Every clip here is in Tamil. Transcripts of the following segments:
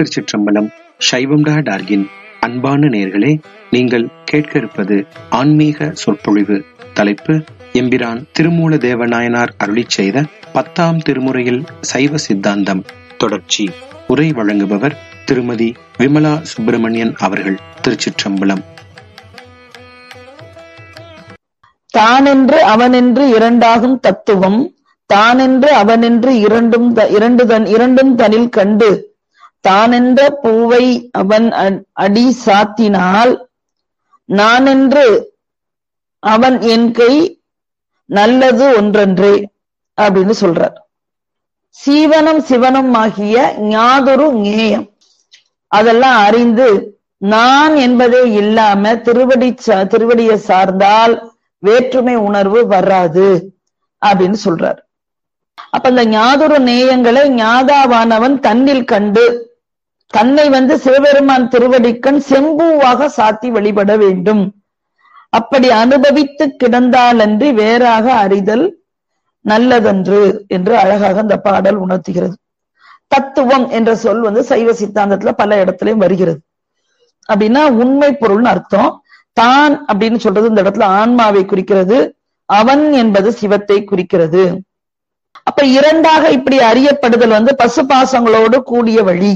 திருச்சிற்றம்பலம் சைவம் டா டார்கின் அன்பான நேர்களே நீங்கள் கேட்க இருப்பது ஆன்மீக சொற்பொழிவு தலைப்பு எம்பிரான் திருமூல தேவநாயனார் அருளிச் செய்த பத்தாம் திருமுறையில் சைவ சித்தாந்தம் தொடர்ச்சி உரை வழங்குபவர் திருமதி விமலா சுப்பிரமணியன் அவர்கள் திருச்சிற்றம்பலம் தானென்று அவனென்று இரண்டாகும் தத்துவம் தானென்று அவனென்று இரண்டும் த- இரண்டு தன் இரண்டும் தனில் கண்டு தானென்ற பூவை அவன் அ- அடி சாத்தினால் நானென்று அவன் என் கை நல்லது ஒன்றன்றே அப்படின்னு சொல்றார் சீவனம் சிவனம் ஆகிய ஞாதுரு ஞேயம் அதெல்லாம் அறிந்து நான் என்பதே இல்லாம திருவடி சா- திருவடியை சார்ந்தால் வேற்றுமை உணர்வு வராது அப்படின்னு சொல்றார் அப்ப இந்த ஞாதுரு நேயங்களை ஞாதாவானவன் தன்னில் கண்டு தன்னை வந்து சிவபெருமான் திருவடிக்கண் செம்பூவாக சாத்தி வழிபட வேண்டும் அப்படி அனுபவித்து கிடந்தாலன்றி வேறாக அறிதல் நல்லதன்று என்று அழகாக இந்த பாடல் உணர்த்துகிறது தத்துவம் என்ற சொல் வந்து சைவ சித்தாந்தத்துல பல இடத்துலயும் வருகிறது அப்படின்னா உண்மை பொருள்னு அர்த்தம் தான் அப்படின்னு சொல்றது இந்த இடத்துல ஆன்மாவை குறிக்கிறது அவன் என்பது சிவத்தை குறிக்கிறது அப்ப இரண்டாக இப்படி அறியப்படுதல் வந்து பசுபாசங்களோடு கூடிய வழி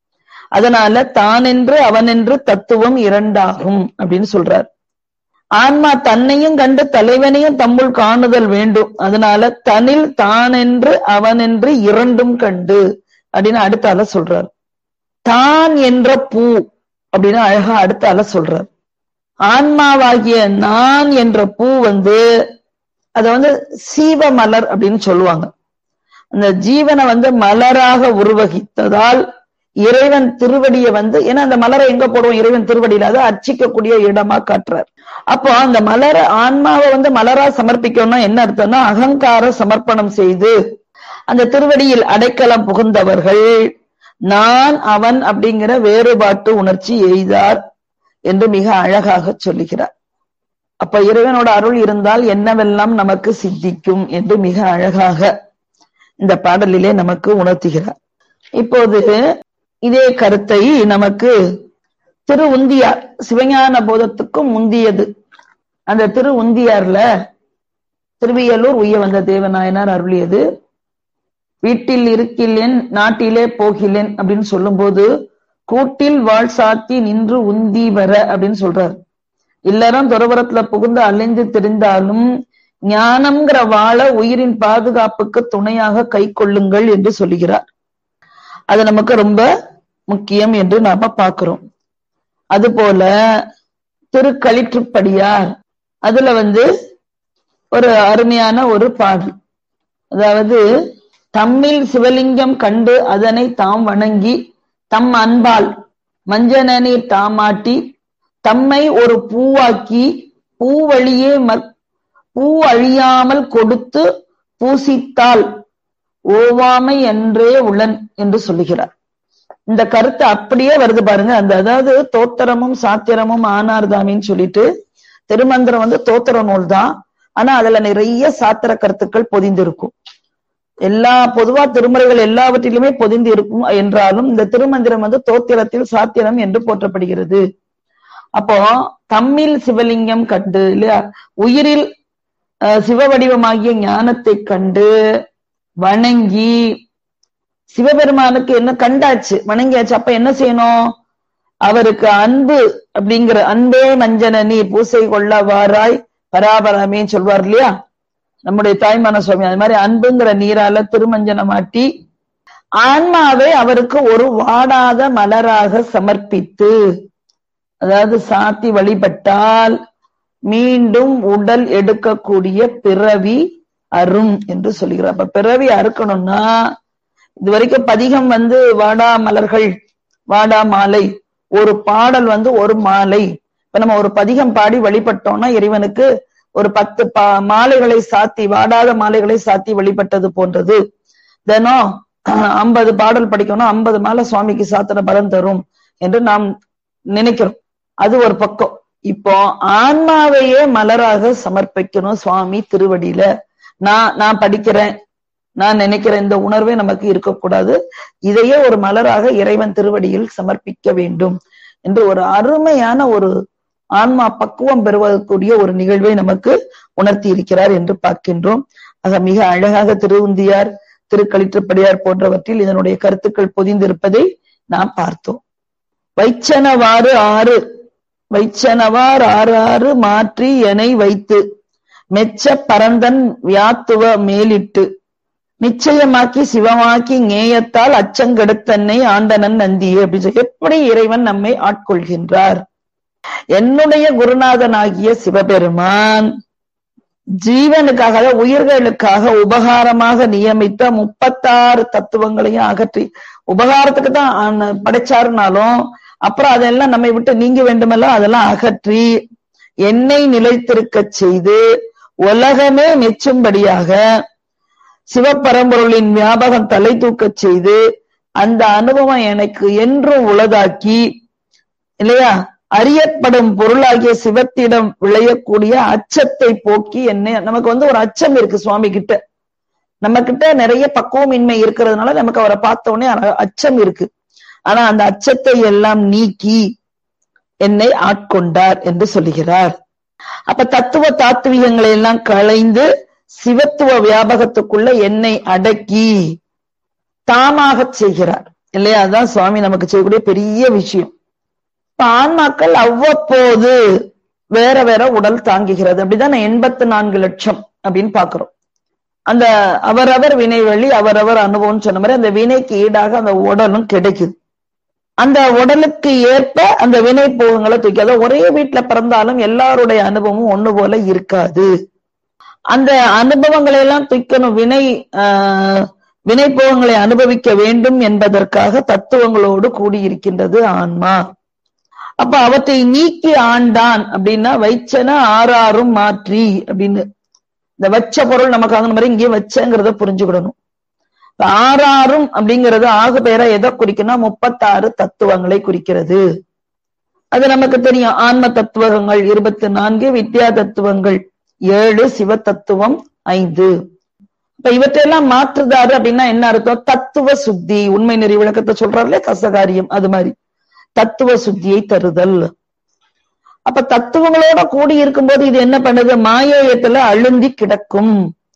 அதனால தானென்று அவனென்று தத்துவம் இரண்டாகும் அப்படின்னு சொல்றார் ஆன்மா தன்னையும் கண்டு தலைவனையும் தம்முள் காணுதல் வேண்டும் அதனால தனில் தானென்று அவனென்று இரண்டும் கண்டு அப்படின்னு அடுத்தால சொல்றார் தான் என்ற பூ அப்படின்னு அழகா அடுத்தால சொல்றார் ஆன்மாவாகிய நான் என்ற பூ வந்து அத வந்து சீவ மலர் அப்படின்னு சொல்லுவாங்க அந்த ஜீவனை வந்து மலராக உருவகித்ததால் இறைவன் திருவடியை வந்து ஏன்னா அந்த மலரை எங்க போடுவோம் இறைவன் திருவடியில அதை அர்ச்சிக்கக்கூடிய இடமா காட்டுறார் அப்போ அந்த மலர ஆன்மாவை வந்து மலரா சமர்ப்பிக்கணும்னா என்ன அர்த்தம்னா அகங்கார சமர்ப்பணம் செய்து அந்த திருவடியில் அடைக்கலம் புகுந்தவர்கள் நான் அவன் அப்படிங்கிற வேறுபாட்டு உணர்ச்சி எய்தார் என்று மிக அழகாக சொல்லுகிறார் அப்ப இறைவனோட அருள் இருந்தால் என்னவெல்லாம் நமக்கு சித்திக்கும் என்று மிக அழகாக இந்த பாடலிலே நமக்கு உணர்த்துகிறார் இப்போது இதே கருத்தை நமக்கு திரு உந்தியார் சிவஞான போதத்துக்கும் முந்தியது அந்த திரு உந்தியார்ல திருவியலூர் உய்ய வந்த தேவநாயனார் அருளியது வீட்டில் இருக்கிலேன் நாட்டிலே போகிலேன் அப்படின்னு சொல்லும்போது கூட்டில் வாழ் சாத்தி நின்று உந்தி வர அப்படின்னு சொல்றார் இல்லறம் துறவரத்துல புகுந்து அலைந்து தெரிந்தாலும் ஞானம்ங்கிற வாழ உயிரின் பாதுகாப்புக்கு துணையாக கை கொள்ளுங்கள் என்று சொல்லுகிறார் அது நமக்கு ரொம்ப முக்கியம் என்று நாம பார்க்கிறோம் அதுபோல திருக்களிற்றுப்படியார் அதுல வந்து ஒரு அருமையான ஒரு பாடல் அதாவது தம்மில் சிவலிங்கம் கண்டு அதனை தாம் வணங்கி தம் அன்பால் மஞ்சனனை தாமாட்டி தம்மை ஒரு பூவாக்கி பூவழியே மற்- பூ அழியாமல் கொடுத்து பூசித்தால் ஓவாமை என்றே உளன் என்று சொல்லுகிறார் இந்த கருத்து அப்படியே வருது பாருங்க அந்த அதாவது தோத்திரமும் சாத்திரமும் ஆனார்தாமின்னு சொல்லிட்டு திருமந்திரம் வந்து தோத்திர நூல் தான் ஆனா அதுல நிறைய சாத்திர கருத்துக்கள் பொதிந்திருக்கும் எல்லா பொதுவா திருமுறைகள் எல்லாவற்றிலுமே பொதிந்து இருக்கும் என்றாலும் இந்த திருமந்திரம் வந்து தோத்திரத்தில் சாத்திரம் என்று போற்றப்படுகிறது அப்போ தம்மில் சிவலிங்கம் கண்டு இல்லையா உயிரில் அஹ், சிவ வடிவமாகிய ஞானத்தை கண்டு வணங்கி சிவபெருமானுக்கு என்ன கண்டாச்சு வணங்கியாச்சு அப்ப என்ன செய்யணும் அவருக்கு அன்பு அப்படிங்கிற அன்பே மஞ்சனனி பூசை கொள்ள வாராய் பராபரமே சொல்வார் இல்லையா நம்முடைய தாய்மான சுவாமி அது மாதிரி அன்புங்கிற நீரால திருமஞ்சனமாட்டி ஆன்மாவை அவருக்கு ஒரு வாடாத மலராக சமர்ப்பித்து அதாவது சாத்தி வழிபட்டால் மீண்டும் உடல் எடுக்கக்கூடிய பிறவி அரும் என்று சொல்லுகிறார் அப்ப பிறவி அறுக்கணும்னா இது வரைக்கும் பதிகம் வந்து வாடா மலர்கள் வாடா மாலை ஒரு பாடல் வந்து ஒரு மாலை இப்ப நம்ம ஒரு பதிகம் பாடி வழிபட்டோம்னா இறைவனுக்கு ஒரு பத்து பா மாலைகளை சாத்தி வாடாத மாலைகளை சாத்தி வழிபட்டது போன்றது தினம் ஐம்பது பாடல் படிக்கணும் ஐம்பது மாலை சுவாமிக்கு சாத்தின பலன் தரும் என்று நாம் நினைக்கிறோம் அது ஒரு பக்கம் இப்போ ஆன்மாவையே மலராக சமர்ப்பிக்கணும் சுவாமி திருவடியில நான் நான் படிக்கிறேன் நான் நினைக்கிற இந்த உணர்வே நமக்கு இருக்கக்கூடாது இதையே ஒரு மலராக இறைவன் திருவடியில் சமர்ப்பிக்க வேண்டும் என்று ஒரு அருமையான ஒரு ஆன்மா பக்குவம் பெறுவதற்குரிய ஒரு நிகழ்வை நமக்கு உணர்த்தி இருக்கிறார் என்று பார்க்கின்றோம் ஆக மிக அழகாக திருவுந்தியார் திருக்களிற்றுப்படியார் போன்றவற்றில் இதனுடைய கருத்துக்கள் பொதிந்திருப்பதை நாம் பார்த்தோம் வைச்சனவாறு ஆறு வைச்சனவார் ஆறு ஆறு மாற்றி எனை வைத்து மெச்ச பரந்தன் வியாத்துவ மேலிட்டு நிச்சயமாக்கி சிவமாக்கி நேயத்தால் அச்சங்கெடுத்தன்னை ஆண்டனன் நந்தியே அப்படின்னு சொல்லி எப்படி இறைவன் நம்மை ஆட்கொள்கின்றார் என்னுடைய குருநாதனாகிய சிவபெருமான் ஜீவனுக்காக அதாவது உயிர்களுக்காக உபகாரமாக நியமித்த முப்பத்தாறு தத்துவங்களையும் அகற்றி உபகாரத்துக்கு தான் படைச்சாருனாலும் அப்புறம் அதெல்லாம் நம்மை விட்டு நீங்க வேண்டுமல்ல அதெல்லாம் அகற்றி என்னை நிலைத்திருக்க செய்து உலகமே மெச்சும்படியாக சிவபரம்பொருளின் வியாபகம் தலை தூக்கச் செய்து அந்த அனுபவம் எனக்கு என்றும் உளதாக்கி இல்லையா அறியப்படும் பொருளாகிய சிவத்திடம் விளையக்கூடிய அச்சத்தை போக்கி என்ன நமக்கு வந்து ஒரு அச்சம் இருக்கு சுவாமி கிட்ட நம்ம கிட்ட நிறைய பக்குவமின்மை இருக்கிறதுனால நமக்கு அவரை பார்த்த உடனே அச்சம் இருக்கு ஆனா அந்த அச்சத்தை எல்லாம் நீக்கி என்னை ஆட்கொண்டார் என்று சொல்லுகிறார் அப்ப தத்துவ தாத்துவிகங்களை எல்லாம் களைந்து சிவத்துவ வியாபகத்துக்குள்ள என்னை அடக்கி தாமாக செய்கிறார் இல்லையா அதுதான் சுவாமி நமக்கு செய்யக்கூடிய பெரிய விஷயம் இப்ப ஆன்மாக்கள் அவ்வப்போது வேற வேற உடல் தாங்குகிறது அப்படிதான் எண்பத்தி நான்கு லட்சம் அப்படின்னு பாக்குறோம் அந்த அவரவர் வினை வழி அவரவர் அனுபவம் சொன்ன மாதிரி அந்த வினைக்கு ஈடாக அந்த உடலும் கிடைக்குது அந்த உடலுக்கு ஏற்ப அந்த வினை போகங்களை தூக்கி அதாவது ஒரே வீட்டுல பிறந்தாலும் எல்லாருடைய அனுபவமும் ஒண்ணு போல இருக்காது அந்த அனுபவங்களை எல்லாம் தூக்கணும் வினை ஆஹ் வினை போகங்களை அனுபவிக்க வேண்டும் என்பதற்காக தத்துவங்களோடு கூடியிருக்கின்றது ஆன்மா அப்ப அவற்றை நீக்கி ஆண்டான் அப்படின்னா வைச்சன ஆறாரும் மாற்றி அப்படின்னு இந்த வச்ச பொருள் நமக்கு அந்த மாதிரி இங்கே வச்சங்கிறத புரிஞ்சுக்கிடணும் ஆறாரும் அப்படிங்கிறது ஆகு பெயரா எதை குறிக்குன்னா முப்பத்தாறு தத்துவங்களை குறிக்கிறது அது நமக்கு தெரியும் ஆன்ம தத்துவங்கள் இருபத்தி நான்கு வித்யா தத்துவங்கள் ஏழு சிவ தத்துவம் ஐந்து இப்ப இவற்றையெல்லாம் மாற்றுதாரு அப்படின்னா என்ன அர்த்தம் தத்துவ சுத்தி உண்மை நெறி விளக்கத்தை சொல்றாருல கசகாரியம் அது மாதிரி தத்துவ சுத்தியை தருதல் அப்ப தத்துவங்களோட கூடி இருக்கும்போது இது என்ன பண்ணுது மாயேயத்துல அழுந்தி கிடக்கும்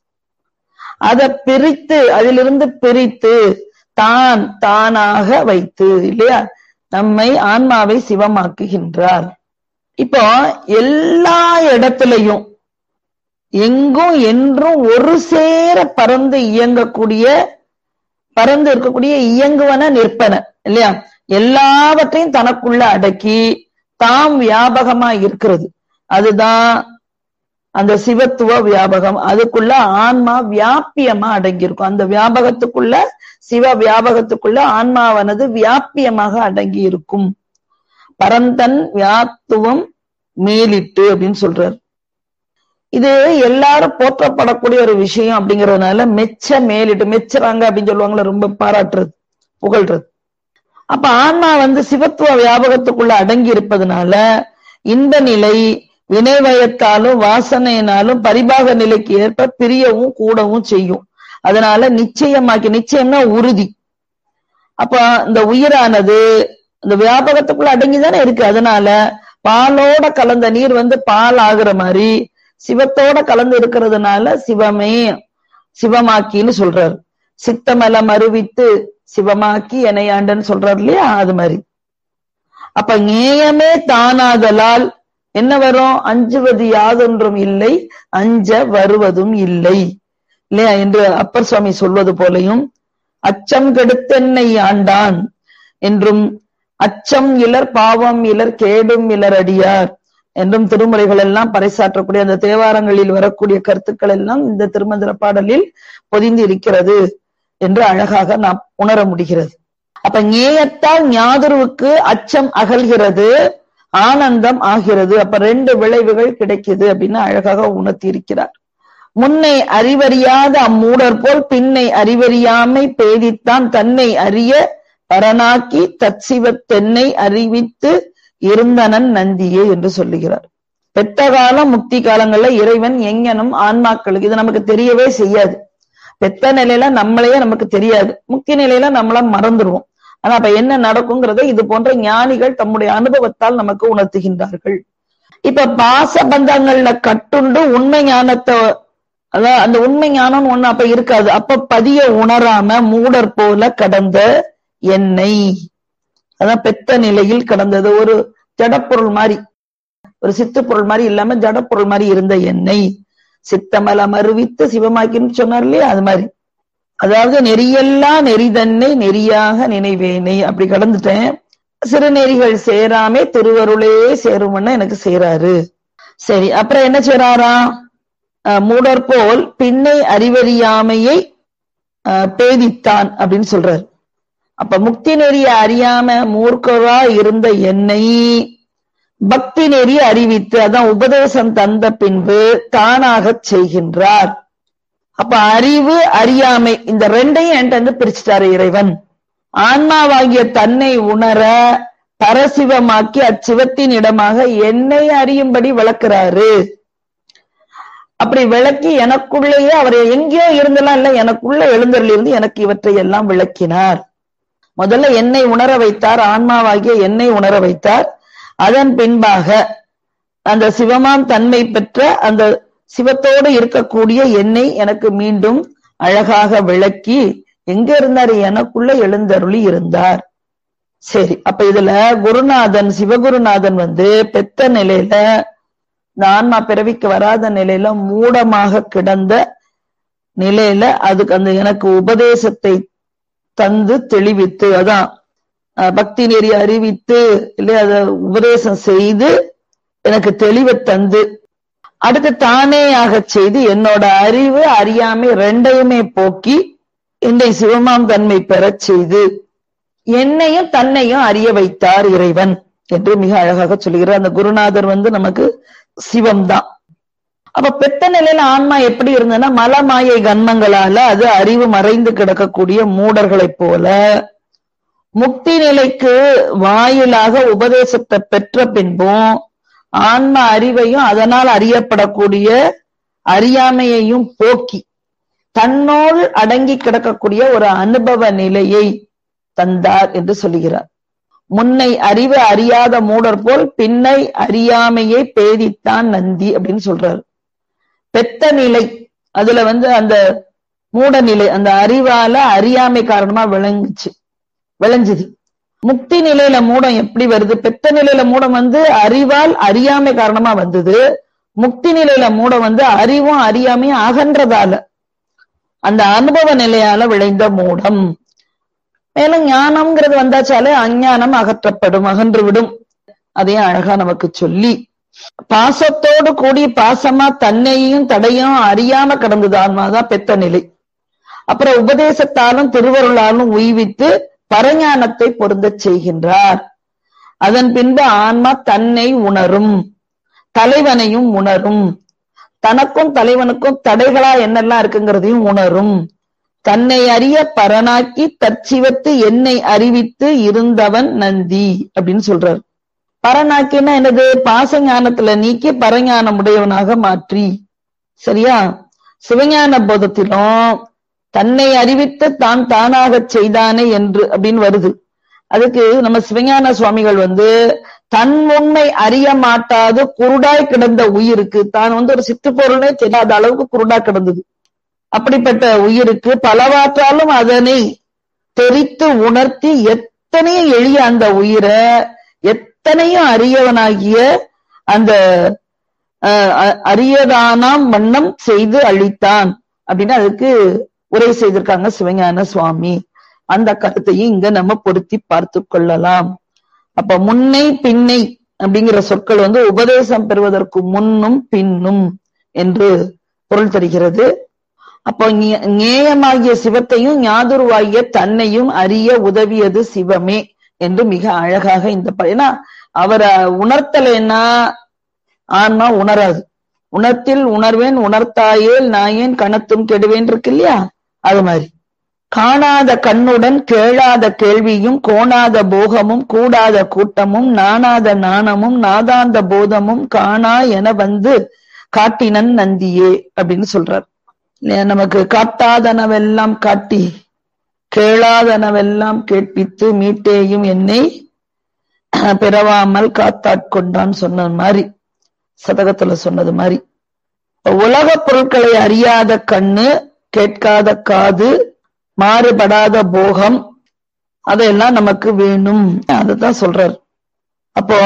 அதை பிரித்து அதிலிருந்து பிரித்து தான் தானாக வைத்து இல்லையா நம்மை ஆன்மாவை சிவமாக்குகின்றார் இப்போ எல்லா இடத்துலையும் எங்கும் என்றும் ஒரு சேர பறந்து இயங்கக்கூடிய பறந்து இருக்கக்கூடிய இயங்குவன நிற்பன இல்லையா எல்லாவற்றையும் தனக்குள்ள அடக்கி தாம் வியாபகமா இருக்கிறது அதுதான் அந்த சிவத்துவ வியாபகம் அதுக்குள்ள ஆன்மா வியாபியமா அடங்கியிருக்கும் அந்த வியாபகத்துக்குள்ள சிவ வியாபகத்துக்குள்ள ஆன்மாவானது வியாபியமாக அடங்கி இருக்கும் பரந்தன் வியாத்துவம் மேலிட்டு அப்படின்னு சொல்றாரு இது எல்லாரும் போற்றப்படக்கூடிய ஒரு விஷயம் அப்படிங்கறதுனால மெச்ச மேலிட்டு மெச்சுறாங்க அப்படின்னு சொல்லுவாங்களே ரொம்ப பாராட்டுறது புகழ்றது அப்ப ஆன்மா வந்து சிவத்துவ வியாபகத்துக்குள்ள அடங்கி இருப்பதனால இந்த நிலை வினைவயத்தாலும் வாசனையினாலும் பரிபாக நிலைக்கு ஏற்ப பிரியவும் கூடவும் செய்யும் அதனால நிச்சயமாக்கி நிச்சயம்னா உறுதி அப்ப இந்த உயிரானது இந்த வியாபகத்துக்குள்ள அடங்கிதானே இருக்கு அதனால பாலோட கலந்த நீர் வந்து பால் ஆகுற மாதிரி சிவத்தோட கலந்து இருக்கிறதுனால சிவமே சிவமாக்கின்னு சொல்றாரு சித்தமலம் அறிவித்து சிவமாக்கி எனையாண்டன்னு சொல்றாரு இல்லையா அது மாதிரி அப்ப நேயமே தானாதலால் என்ன வரும் அஞ்சுவது யாதொன்றும் இல்லை அஞ்ச வருவதும் இல்லை இல்லையா என்று அப்பர் சுவாமி சொல்வது போலையும் அச்சம் கெடுத்தென்னை ஆண்டான் என்றும் அச்சம் இலர் பாவம் இலர் கேடும் இலர் அடியார் என்றும் திருமுறைகள் எல்லாம் பறைசாற்றக்கூடிய அந்த தேவாரங்களில் வரக்கூடிய கருத்துக்கள் எல்லாம் இந்த திருமந்திர பாடலில் பொதிந்து இருக்கிறது என்று அழகாக நாம் உணர முடிகிறது அப்ப ஞேயத்தால் ஞாதுருவுக்கு அச்சம் அகல்கிறது ஆனந்தம் ஆகிறது அப்ப ரெண்டு விளைவுகள் கிடைக்குது அப்படின்னு அழகாக உணர்த்தி இருக்கிறார் முன்னை அறிவறியாத அம்மூடர் போல் பின்னை அறிவறியாமை பேதித்தான் தன்னை அறிய பரனாக்கி தற்சிவத்தென்னை அறிவித்து இருந்தனன் நந்தியே என்று சொல்லுகிறார் பெத்த காலம் முக்தி காலங்கள்ல இறைவன் எங்கனும் ஆன்மாக்களுக்கு இது நமக்கு தெரியவே செய்யாது பெத்த நிலையில நம்மளையே நமக்கு தெரியாது முக்கிய நிலையில நம்மள மறந்துடுவோம் ஆனா அப்ப என்ன நடக்குங்கிறத இது போன்ற ஞானிகள் தம்முடைய அனுபவத்தால் நமக்கு உணர்த்துகின்றார்கள் இப்ப பாச பந்தங்கள்ல கட்டுண்டு உண்மை ஞானத்தை அதான் அந்த உண்மை ஞானம் ஒண்ணு அப்ப இருக்காது அப்ப பதிய உணராம மூடர் போல கடந்த எண்ணெய் அதான் பெத்த நிலையில் கடந்தது ஒரு ஜடப்பொருள் மாதிரி ஒரு சித்துப்பொருள் மாதிரி இல்லாம ஜடப்பொருள் மாதிரி இருந்த எண்ணெய் சித்தமலம் அறிவித்து சிவமாக்கின்னு சொன்னார் இல்லையா அது மாதிரி அதாவது நெறியெல்லாம் நெறிதன்னை நெறியாக நினைவேனை அப்படி கடந்துட்டேன் சிறுநெறிகள் சேராமே திருவருளே சேரும்னு எனக்கு சேராரு சரி அப்புறம் என்ன செய்றாரா மூடர் போல் பின்னை அறிவறியாமையை பேதித்தான் அப்படின்னு சொல்றாரு அப்ப முக்தி நெறிய அறியாம மூர்க்கரா இருந்த என்னை பக்தி நெறி அறிவித்து அதான் உபதேசம் தந்த பின்பு தானாக செய்கின்றார் அப்ப அறிவு அறியாமை இந்த ரெண்டையும் என்கிட்ட வந்து பிரிச்சுட்டாரு இறைவன் ஆன்மாவாகிய தன்னை உணர பரசிவமாக்கி அச்சிவத்தின் இடமாக என்னை அறியும்படி விளக்குறாரு அப்படி விளக்கி எனக்குள்ளேயே அவர் எங்கேயோ இருந்தெல்லாம் இல்ல எனக்குள்ள எழுந்தரில் இருந்து எனக்கு இவற்றை எல்லாம் விளக்கினார் முதல்ல என்னை உணர வைத்தார் ஆன்மாவாகிய என்னை உணர வைத்தார் அதன் பின்பாக அந்த சிவமாம் தன்மை பெற்ற அந்த சிவத்தோடு இருக்கக்கூடிய என்னை எனக்கு மீண்டும் அழகாக விளக்கி எங்க இருந்தாரு எனக்குள்ள எழுந்தருளி இருந்தார் சரி அப்ப இதுல குருநாதன் சிவகுருநாதன் வந்து பெத்த நிலையில இந்த ஆன்மா பிறவிக்கு வராத நிலையில மூடமாக கிடந்த நிலையில அதுக்கு அந்த எனக்கு உபதேசத்தை தந்து தெளிவித்து அதான் பக்தி நெறி அறிவித்து இல்லையா அத உபதேசம் செய்து எனக்கு தெளிவை தந்து அடுத்து தானேயாக செய்து என்னோட அறிவு அறியாமை ரெண்டையுமே போக்கி என்னை சிவமாம் தன்மை பெறச் செய்து என்னையும் தன்னையும் அறிய வைத்தார் இறைவன் என்று மிக அழகாக சொல்லுகிறார் அந்த குருநாதர் வந்து நமக்கு சிவம் தான் அப்ப பெத்த நிலையில ஆன்மா எப்படி இருந்ததுன்னா மலமாயை கன்மங்களால அது அறிவு மறைந்து கிடக்கக்கூடிய மூடர்களைப் போல முக்தி நிலைக்கு வாயிலாக உபதேசத்தை பெற்ற பின்பும் ஆன்ம அறிவையும் அதனால் அறியப்படக்கூடிய அறியாமையையும் போக்கி தன்னோடு அடங்கி கிடக்கக்கூடிய ஒரு அனுபவ நிலையை தந்தார் என்று சொல்லுகிறார் முன்னை அறிவு அறியாத மூடர் போல் பின்னை அறியாமையை பேதித்தான் நந்தி அப்படின்னு சொல்றாரு பெத்த நிலை அதுல வந்து அந்த மூட நிலை அந்த அறிவால அறியாமை காரணமா விளங்குச்சு விளைஞ்சுது முக்தி நிலையில மூடம் எப்படி வருது பெத்த நிலையில மூடம் வந்து அறிவால் அறியாமை காரணமா வந்தது முக்தி நிலையில மூடம் வந்து அறிவும் அறியாமையும் அகன்றதால அந்த அனுபவ நிலையால விளைந்த மூடம் மேலும் ஞானம்ங்கிறது வந்தாச்சாலே அஞ்ஞானம் அகற்றப்படும் அகன்று விடும் அதையும் அழகா நமக்கு சொல்லி பாசத்தோடு கூடி பாசமா தன்னையும் தடையும் அறியாம கடந்தது ஆன்மாதான் பெத்த நிலை அப்புறம் உபதேசத்தாலும் திருவருளாலும் உய்வித்து பரஞானத்தை பொருந்தச் செய்கின்றார் அதன் பின்பு ஆன்மா தன்னை உணரும் தலைவனையும் உணரும் தனக்கும் தலைவனுக்கும் தடைகளா என்னெல்லாம் இருக்குங்கிறதையும் உணரும் தன்னை அறிய பரனாக்கி தற்சிவத்து என்னை அறிவித்து இருந்தவன் நந்தி அப்படின்னு சொல்றார் பரனாக்கின்னா என்னது பாச ஞானத்துல நீக்கி பரஞானம் உடையவனாக மாற்றி சரியா சிவஞான போதத்திலும் தன்னை அறிவித்து தான் தானாக செய்தானே என்று அப்படின்னு வருது அதுக்கு நம்ம சிவஞான சுவாமிகள் வந்து தன் உண்மை அறிய மாட்டாது குருடாய் கிடந்த உயிருக்கு தான் வந்து ஒரு சித்துப்பொருளே தெரியாத அளவுக்கு குருடா கிடந்தது அப்படிப்பட்ட உயிருக்கு பலவாற்றாலும் அதனை தெரித்து உணர்த்தி எத்தனையும் எளிய அந்த உயிரை எத்தனையும் அரியவனாகிய அந்த அரியதானாம் வண்ணம் செய்து அழித்தான் அப்படின்னு அதுக்கு உரை செய்திருக்காங்க சிவஞான சுவாமி அந்த கருத்தையும் இங்க நம்ம பொருத்தி பார்த்து கொள்ளலாம் அப்ப முன்னை பின்னை அப்படிங்கிற சொற்கள் வந்து உபதேசம் பெறுவதற்கு முன்னும் பின்னும் என்று பொருள் தருகிறது அப்போ ஞேயமாகிய சிவத்தையும் ஞாதுருவாகிய தன்னையும் அறிய உதவியது சிவமே என்று மிக அழகாக இந்த ஏன்னா அவரை உணர்த்தலைன்னா ஆன்மா உணராது உணர்த்தில் உணர்வேன் உணர்த்தாயேல் நாயேன் கணத்தும் கெடுவேன் இருக்கு இல்லையா அது மாதிரி காணாத கண்ணுடன் கேளாத கேள்வியும் கோணாத போகமும் கூடாத கூட்டமும் நாணாத நாணமும் நாதாந்த போதமும் காணா என வந்து காட்டினன் நந்தியே அப்படின்னு சொல்றார் நமக்கு காட்டாதனவெல்லாம் காட்டி கேளாதனவெல்லாம் கேட்பித்து மீட்டேயும் என்னை பிறவாமல் காத்தாட்கொண்டான் சொன்ன மாதிரி சதகத்துல சொன்னது மாதிரி உலக பொருட்களை அறியாத கண்ணு கேட்காத காது மாறுபடாத போகம் அதையெல்லாம் நமக்கு வேணும் அதுதான் சொல்றார் அப்போ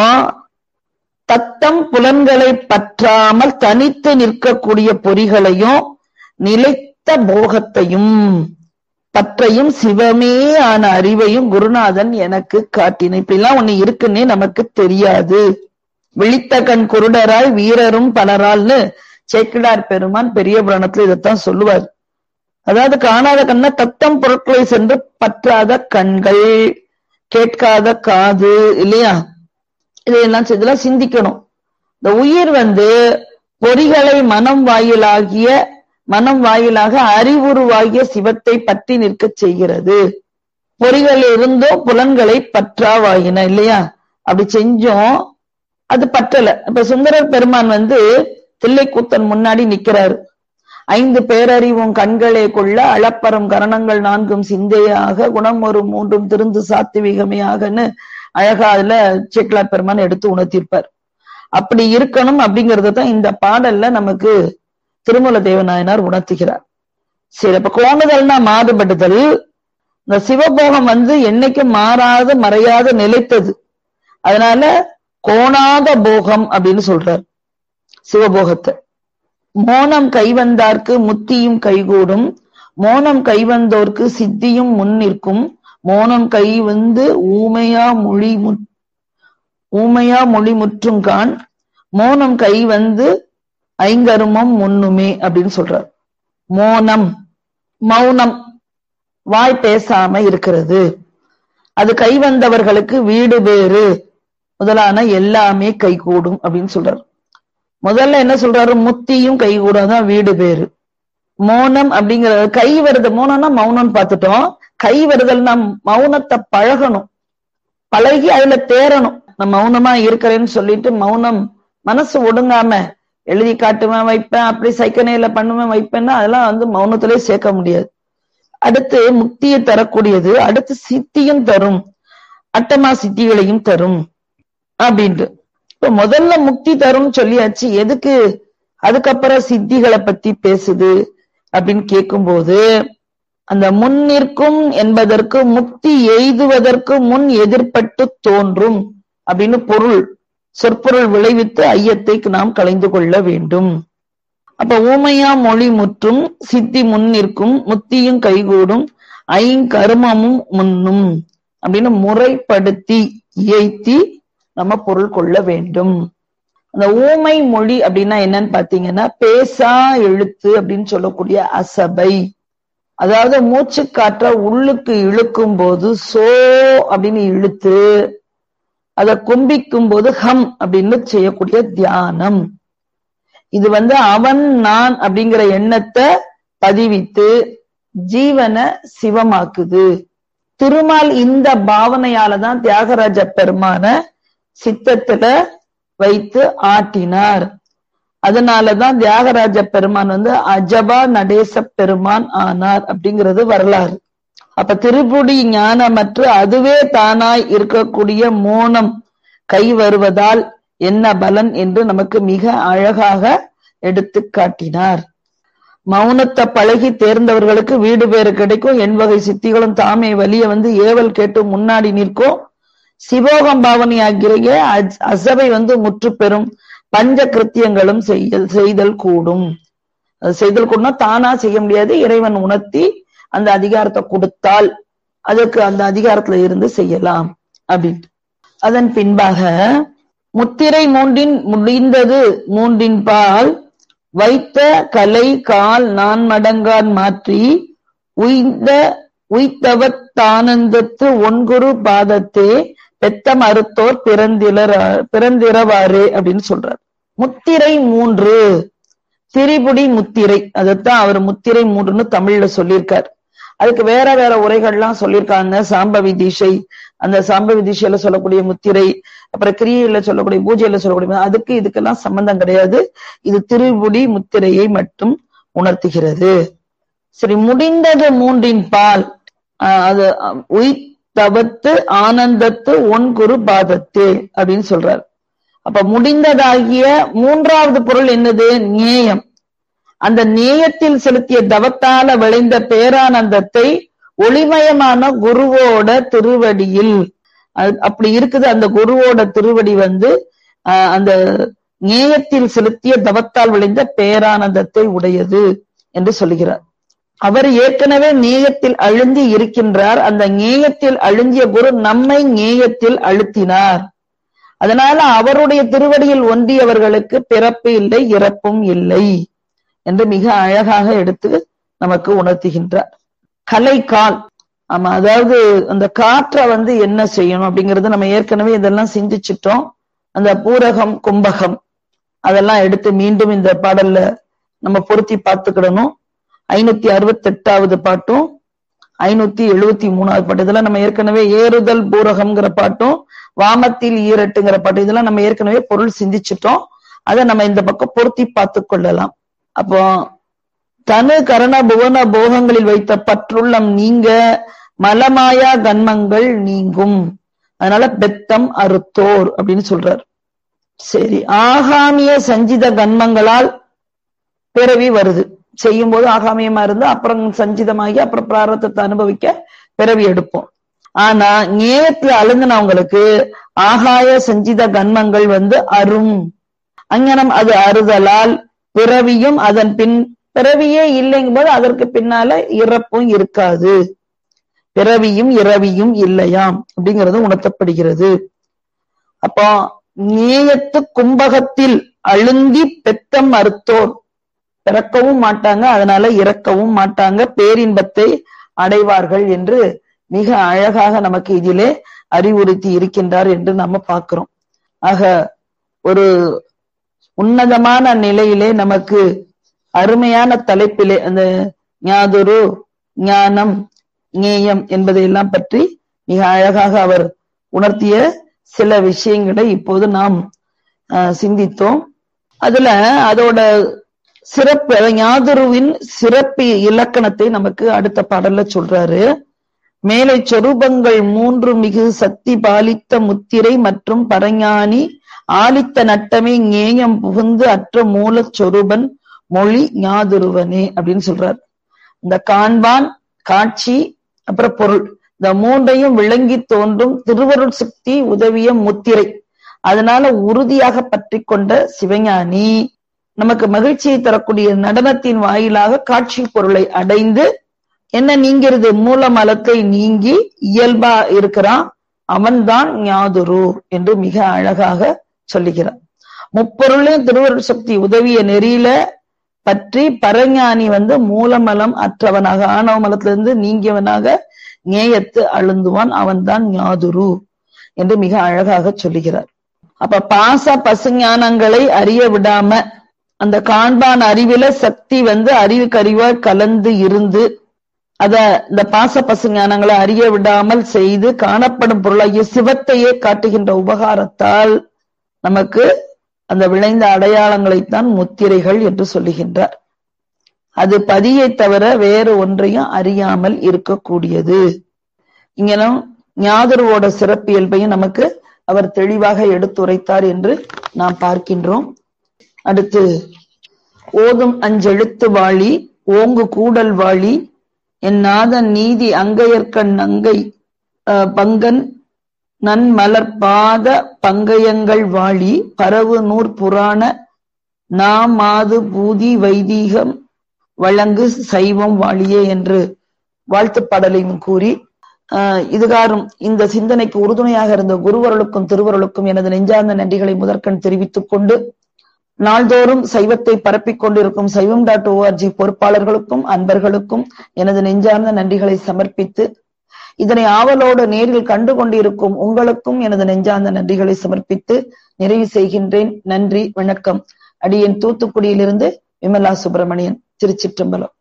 தத்தம் புலன்களை பற்றாமல் தனித்து நிற்கக்கூடிய பொறிகளையும் நிலைத்த போகத்தையும் பற்றையும் சிவமே ஆன அறிவையும் குருநாதன் எனக்கு காட்டின இப்படிலாம் ஒண்ணு இருக்குன்னே நமக்கு தெரியாது விழித்த கண் குருடராய் வீரரும் பலரால்னு சேக்கிடார் பெருமான் பெரிய புராணத்துல இதைத்தான் சொல்லுவார் அதாவது காணாத கண்ண தத்தம் பொருட்களை சென்று பற்றாத கண்கள் கேட்காத காது இல்லையா இதையெல்லாம் இதெல்லாம் சிந்திக்கணும் இந்த உயிர் வந்து பொறிகளை மனம் வாயிலாகிய மனம் வாயிலாக அறிவுருவாகிய சிவத்தை பற்றி நிற்க செய்கிறது பொறிகள் இருந்தும் புலன்களை பற்றாவாயின இல்லையா அப்படி செஞ்சோம் அது பற்றல இப்ப சுந்தரர் பெருமான் வந்து தில்லைக்கூத்தன் முன்னாடி நிக்கிறாரு ஐந்து பேரறிவும் கண்களே கொள்ள அளப்பறம் கரணங்கள் நான்கும் சிந்தையாக குணம் ஒரு மூன்றும் திருந்து சாத்துவிகமையாகன்னு அழகா அதுல சேக்கலார் பெருமான் எடுத்து உணர்த்திருப்பார் அப்படி இருக்கணும் அப்படிங்கறத தான் இந்த பாடல்ல நமக்கு திருமல தேவநாயனார் உணர்த்துகிறார் சரி அப்ப கோணுதல்னா மாறுபடுதல் இந்த சிவபோகம் வந்து என்னைக்கும் மாறாத மறையாத நிலைத்தது அதனால கோணாத போகம் அப்படின்னு சொல்றார் சிவபோகத்தை மோனம் கைவந்தார்க்கு முத்தியும் கைகூடும் மோனம் கைவந்தோர்க்கு சித்தியும் முன் நிற்கும் மோனம் கை வந்து ஊமையா மொழி ஊமையா மொழி முற்றுங்கான் மோனம் கை வந்து ஐங்கருமம் முன்னுமே அப்படின்னு சொல்றார் மோனம் மௌனம் வாய் பேசாம இருக்கிறது அது கை வந்தவர்களுக்கு வீடு வேறு முதலான எல்லாமே கைகூடும் அப்படின்னு சொல்றாரு முதல்ல என்ன சொல்றாரு முத்தியும் கைகூடாதான் வீடு பேரு மௌனம் அப்படிங்கறது கை வருது மௌனம்னா மௌனம் பார்த்துட்டோம் கை வருதல்னா மௌனத்தை பழகணும் பழகி அதுல தேரணும் நான் மௌனமா இருக்கிறேன்னு சொல்லிட்டு மௌனம் மனசு ஒடுங்காம எழுதி காட்டுவேன் வைப்பேன் அப்படி சைக்கனையில பண்ணுவேன் வைப்பேன்னா அதெல்லாம் வந்து மௌனத்திலே சேர்க்க முடியாது அடுத்து முக்தியை தரக்கூடியது அடுத்து சித்தியும் தரும் அட்டமா சித்திகளையும் தரும் அப்படின்ட்டு இப்ப முதல்ல முக்தி தரும் சொல்லியாச்சு எதுக்கு அதுக்கப்புறம் சித்திகளை பத்தி பேசுது அப்படின்னு கேட்கும்போது அந்த முன்னிற்கும் என்பதற்கு முக்தி எய்துவதற்கு முன் எதிர்பட்டு தோன்றும் அப்படின்னு பொருள் சொற்பொருள் விளைவித்து ஐயத்தை நாம் கலைந்து கொள்ள வேண்டும் அப்ப ஊமையா மொழி முற்றும் சித்தி முன்னிற்கும் முத்தியும் கைகூடும் ஐங்கருமமும் முன்னும் அப்படின்னு முறைப்படுத்தி இயைத்தி நம்ம பொருள் கொள்ள வேண்டும் அந்த ஊமை மொழி அப்படின்னா என்னன்னு பாத்தீங்கன்னா பேசா எழுத்து அப்படின்னு சொல்லக்கூடிய அசபை அதாவது மூச்சு காற்ற உள்ளுக்கு இழுக்கும் போது சோ அப்படின்னு இழுத்து அதை கும்பிக்கும் போது ஹம் அப்படின்னு செய்யக்கூடிய தியானம் இது வந்து அவன் நான் அப்படிங்கிற எண்ணத்தை பதிவித்து ஜீவனை சிவமாக்குது திருமால் இந்த பாவனையால தான் தியாகராஜ பெருமான சித்தத்துல வைத்து ஆட்டினார் அதனாலதான் தியாகராஜ பெருமான் வந்து அஜபா நடேச பெருமான் ஆனார் அப்படிங்கிறது வரலாறு அப்ப திருப்புடி ஞானமற்று அதுவே தானாய் இருக்கக்கூடிய மோனம் கை வருவதால் என்ன பலன் என்று நமக்கு மிக அழகாக எடுத்து காட்டினார் மௌனத்தை பழகி தேர்ந்தவர்களுக்கு வீடு பேரு கிடைக்கும் என் வகை சித்திகளும் தாமே வலிய வந்து ஏவல் கேட்டு முன்னாடி நிற்கும் சிவோகம் பாவனை ஆகிய அசபை வந்து முற்று பெறும் பஞ்ச கிருத்தியங்களும் செய்தல் செய்தல் கூடும் அது செய்தல் கூடனா தானா செய்ய முடியாது இறைவன் உணர்த்தி அந்த அதிகாரத்தை கொடுத்தால் அதுக்கு அந்த அதிகாரத்துல இருந்து செய்யலாம் அப்படின்ட்டு அதன் பின்பாக முத்திரை மூன்றின் முடிந்தது மூன்றின் பால் வைத்த கலை கால் நான் மடங்கான் மாற்றி உய்ந்த உய்த்தவத் தானந்தத்து ஒன்குரு பாதத்தே பெத்த மறுத்தோர் பிறந்திலர பிறந்திரவாறு அப்படின்னு சொல்றார் முத்திரை மூன்று திரிபுடி முத்திரை அதைத்தான் அவர் முத்திரை மூன்றுன்னு தமிழ்ல சொல்லியிருக்கார் அதுக்கு வேற வேற உரைகள்லாம் சொல்லியிருக்காங்க சாம்பவி தீஷை அந்த சாம்பவி தீஷையில சொல்லக்கூடிய முத்திரை அப்புறம் கிரியையில சொல்லக்கூடிய பூஜையில சொல்லக்கூடிய அதுக்கு இதுக்கெல்லாம் சம்பந்தம் கிடையாது இது திருபுடி முத்திரையை மட்டும் உணர்த்துகிறது சரி முடிந்தது மூன்றின் பால் ஆஹ் அது உயிர் தவத்து ஆனந்தத்து ஒன் குரு பாதத்து அப்படின்னு சொல்றார் அப்ப முடிந்ததாகிய மூன்றாவது பொருள் என்னது நேயம் அந்த நேயத்தில் செலுத்திய தவத்தால விளைந்த பேரானந்தத்தை ஒளிமயமான குருவோட திருவடியில் அப்படி இருக்குது அந்த குருவோட திருவடி வந்து அந்த நேயத்தில் செலுத்திய தவத்தால் விளைந்த பேரானந்தத்தை உடையது என்று சொல்லுகிறார் அவர் ஏற்கனவே நேயத்தில் அழுந்தி இருக்கின்றார் அந்த நேயத்தில் அழுந்திய குரு நம்மை நேயத்தில் அழுத்தினார் அதனால அவருடைய திருவடியில் ஒன்றியவர்களுக்கு பிறப்பு இல்லை இறப்பும் இல்லை என்று மிக அழகாக எடுத்து நமக்கு உணர்த்துகின்றார் கலை கால் ஆமா அதாவது அந்த காற்றை வந்து என்ன செய்யணும் அப்படிங்கறது நம்ம ஏற்கனவே இதெல்லாம் சிந்திச்சிட்டோம் அந்த பூரகம் கும்பகம் அதெல்லாம் எடுத்து மீண்டும் இந்த பாடல்ல நம்ம பொருத்தி பார்த்துக்கிடணும் ஐநூத்தி அறுபத்தி எட்டாவது பாட்டும் ஐநூத்தி எழுபத்தி மூணாவது பாட்டு இதெல்லாம் நம்ம ஏற்கனவே ஏறுதல் பூரகம்ங்கிற பாட்டும் வாமத்தில் ஈரட்டுங்கிற பாட்டு இதெல்லாம் நம்ம ஏற்கனவே பொருள் சிந்திச்சிட்டோம் அதை நம்ம இந்த பக்கம் பொருத்தி பார்த்து கொள்ளலாம் அப்போ தனு கரண புவன போகங்களில் வைத்த பற்றுள்ளம் நீங்க மலமாயா கன்மங்கள் நீங்கும் அதனால பெத்தம் அறுத்தோர் அப்படின்னு சொல்றார் சரி ஆகாமிய சஞ்சித கன்மங்களால் பிறவி வருது செய்யும் போது ஆகாமியமா இருந்து அப்புறம் சஞ்சிதமாகி அப்புறம் பிராரத்தத்தை அனுபவிக்க பிறவி எடுப்போம் ஆனா நேயத்துல அழுந்தினவங்களுக்கு ஆகாய சஞ்சித கன்மங்கள் வந்து அரும் அங்கனம் அது அறுதலால் பிறவியும் அதன் பின் பிறவியே இல்லைங்கும் போது அதற்கு பின்னால இறப்பும் இருக்காது பிறவியும் இரவியும் இல்லையாம் அப்படிங்கிறது உணர்த்தப்படுகிறது அப்போ நேயத்து கும்பகத்தில் அழுந்தி பெத்தம் அறுத்தோர் பிறக்கவும் மாட்டாங்க அதனால இறக்கவும் மாட்டாங்க பேரின்பத்தை அடைவார்கள் என்று மிக அழகாக நமக்கு இதிலே அறிவுறுத்தி இருக்கின்றார் என்று நம்ம பார்க்கிறோம் ஆக ஒரு உன்னதமான நிலையிலே நமக்கு அருமையான தலைப்பிலே அந்த ஞாதுரு ஞானம் ஞேயம் என்பதையெல்லாம் பற்றி மிக அழகாக அவர் உணர்த்திய சில விஷயங்களை இப்போது நாம் சிந்தித்தோம் அதுல அதோட சிறப்பு ஞாதுருவின் சிறப்பு இலக்கணத்தை நமக்கு அடுத்த பாடல்ல சொல்றாரு மேலை சொரூபங்கள் மூன்று மிகு சக்தி பாலித்த முத்திரை மற்றும் பரஞானி ஆலித்த நட்டமே ஞேயம் புகுந்து அற்ற மூலச் சொரூபன் மொழி ஞாதுருவனே அப்படின்னு சொல்றார் இந்த காண்பான் காட்சி அப்புறம் பொருள் இந்த மூன்றையும் விளங்கி தோன்றும் திருவருள் சக்தி உதவிய முத்திரை அதனால உறுதியாக பற்றி கொண்ட சிவஞானி நமக்கு மகிழ்ச்சியை தரக்கூடிய நடனத்தின் வாயிலாக காட்சி பொருளை அடைந்து என்ன நீங்கிறது மூல மலத்தை நீங்கி இயல்பா இருக்கிறான் அவன்தான் ஞாதுரு என்று மிக அழகாக சொல்லுகிறான் முப்பொருளையும் திருவருள் சக்தி உதவிய நெறியில பற்றி பரஞானி வந்து மூலமலம் அற்றவனாக ஆணவ மலத்திலிருந்து நீங்கியவனாக நேயத்து அழுந்துவான் அவன்தான் ஞாதுரு என்று மிக அழகாக சொல்லுகிறார் அப்ப பாச பசுஞானங்களை அறிய விடாம அந்த காண்பான் அறிவில சக்தி வந்து அறிவுக்கு அறிவா கலந்து இருந்து அத இந்த பாச பசுஞானங்களை அறிய விடாமல் செய்து காணப்படும் பொருளாகிய சிவத்தையே காட்டுகின்ற உபகாரத்தால் நமக்கு அந்த விளைந்த அடையாளங்களைத்தான் முத்திரைகள் என்று சொல்லுகின்றார் அது பதியை தவிர வேறு ஒன்றையும் அறியாமல் இருக்கக்கூடியது இங்கனும் ஞாதுருவோட சிறப்பியல்பையும் நமக்கு அவர் தெளிவாக எடுத்துரைத்தார் என்று நாம் பார்க்கின்றோம் அடுத்து ஓதும் அஞ்செழுத்து வாழி ஓங்கு கூடல் வாழி என் நாதன் நீதி அங்கையர்கண் அங்கை பங்கன் நன்மலர் பாத பங்கயங்கள் வாழி பரவு நூற் புராண நாமாது பூதி வைதீகம் வழங்கு சைவம் வாழியே என்று வாழ்த்து பாடலையும் கூறி இதுகாரும் இந்த சிந்தனைக்கு உறுதுணையாக இருந்த குருவருளுக்கும் திருவருளுக்கும் எனது நெஞ்சார்ந்த நன்றிகளை முதற்கண் தெரிவித்துக் கொண்டு நாள்தோறும் சைவத்தை பரப்பிக் கொண்டிருக்கும் சைவம் டாட் ஓஆர்ஜி பொறுப்பாளர்களுக்கும் அன்பர்களுக்கும் எனது நெஞ்சார்ந்த நன்றிகளை சமர்ப்பித்து இதனை ஆவலோடு நேரில் கண்டு கொண்டிருக்கும் உங்களுக்கும் எனது நெஞ்சார்ந்த நன்றிகளை சமர்ப்பித்து நிறைவு செய்கின்றேன் நன்றி வணக்கம் அடியேன் தூத்துக்குடியிலிருந்து விமலா சுப்பிரமணியன் திருச்சிற்றம்பலம்